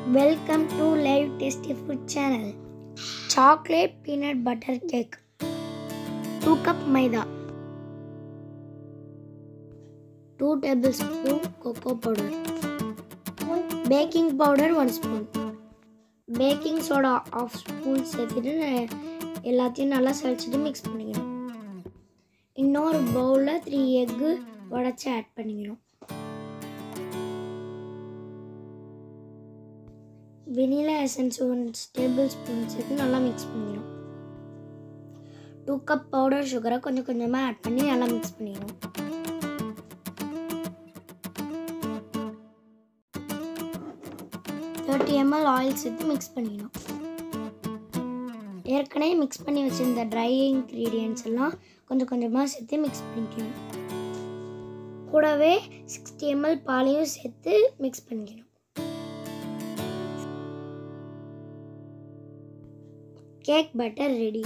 welcome to live tasty food channel chocolate peanut butter cake two cup maida two tablespoon cocoa powder baking powder one spoon baking soda half spoon சேர்த்துட்டு எல்லாத்தையும் நல்லா சளிச்சிட்டு mix பண்ணிக்கணும் இன்னொரு பவுலில் three egg உடச்சி add பண்ணிக்கணும் vanilla essence one tablespoon சேர்த்து நல்லா மிக்ஸ் பண்ணிக்கணும் டூ கப் பவுடர் சுகரை கொஞ்சம் கொஞ்சமாக ஆட் பண்ணி நல்லா மிக்ஸ் பண்ணிக்கணும் தேர்ட்டி எம்எல் ஆயில் சேர்த்து மிக்ஸ் பண்ணிக்கணும் ஏற்கனவே மிக்ஸ் பண்ணி வச்சுருந்த ட்ரை இன்க்ரீடியன்ஸ் எல்லாம் கொஞ்சம் கொஞ்சமாக சேர்த்து மிக்ஸ் பண்ணிக்கணும் கூடவே சிக்ஸ்டி எம்எல் பாலையும் சேர்த்து மிக்ஸ் பண்ணிக்கணும் கேக் பட்டர் ரெடி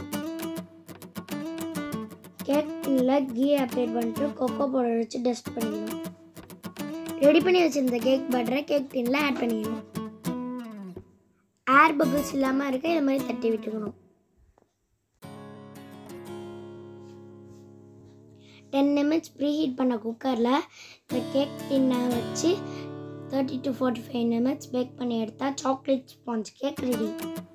கேக் டின்னில் கீ அப்ளை பண்ணிட்டு கொக்கோ பவுடர் வச்சு டஸ்ட் பண்ணிக்கணும் ரெடி பண்ணி வச்சிருந்த கேக் பட்டரை கேக் டின்னில் ஆட் பண்ணிக்கணும் ஏர் பபிள்ஸ் இல்லாமல் இருக்க இது மாதிரி தட்டி விட்டுக்கணும் டென் நிமிட்ஸ் ப்ரீ ஹீட் பண்ண குக்கரில் இந்த கேக் டின்னை வச்சு thirty to forty five minutes bake பண்ணி எடுத்தால் chocolate sponge cake ready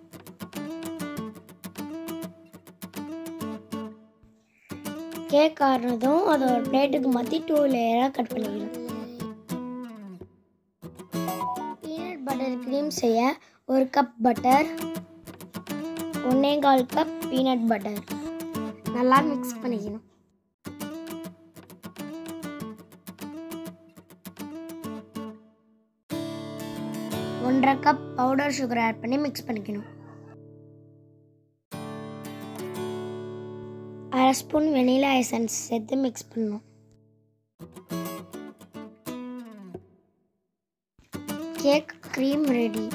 cake ஆறுனதும் அதை ஒரு பிளேட்டுக்கு மாற்றி டூ லேயராக கட் பண்ணிக்கணும் பீனட் பட்டர் க்ரீம் செய்ய ஒரு கப் பட்டர் ஒன்னே கால் கப் பீனட் பட்டர் நல்லா மிக்ஸ் பண்ணிக்கணும் ஒன்றரை கப் பவுடர் சுகர் ஆட் பண்ணி மிக்ஸ் பண்ணிக்கணும் அரை ஸ்பூன் வெனிலா எசன்ஸ் சேர்த்து மிக்ஸ் பண்ணணும் கேக் க்ரீம் ரெடி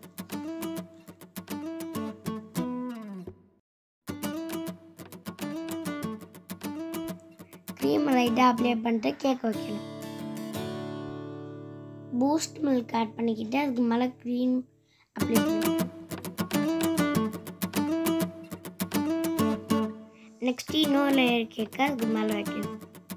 க்ரீம் லைட்டாக அப்ளை பண்ணிட்டு கேக் வைக்கணும் பூஸ்ட் மில்க் ஆட் பண்ணிக்கிட்டு அதுக்கு மேலே க்ரீம் அப்ளை பண்ணணும் நெக்ஸ்ட் இன்னொரு லேயர் கேக்க அதுக்கு மேலே வைக்கணும்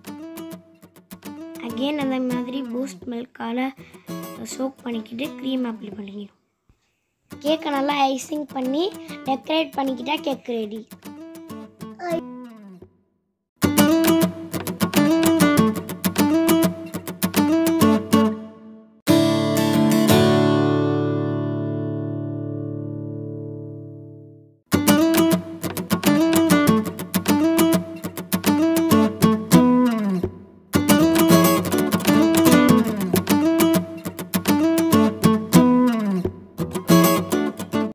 அகெயின் அந்த மாதிரி பூஸ்ட் மில்கால் சோக் பண்ணிக்கிட்டு க்ரீம் அப்ளை பண்ணிக்கணும் கேக்கை நல்லா ஐசிங் பண்ணி டெக்கரேட் பண்ணிக்கிட்டா கேக் ரெடி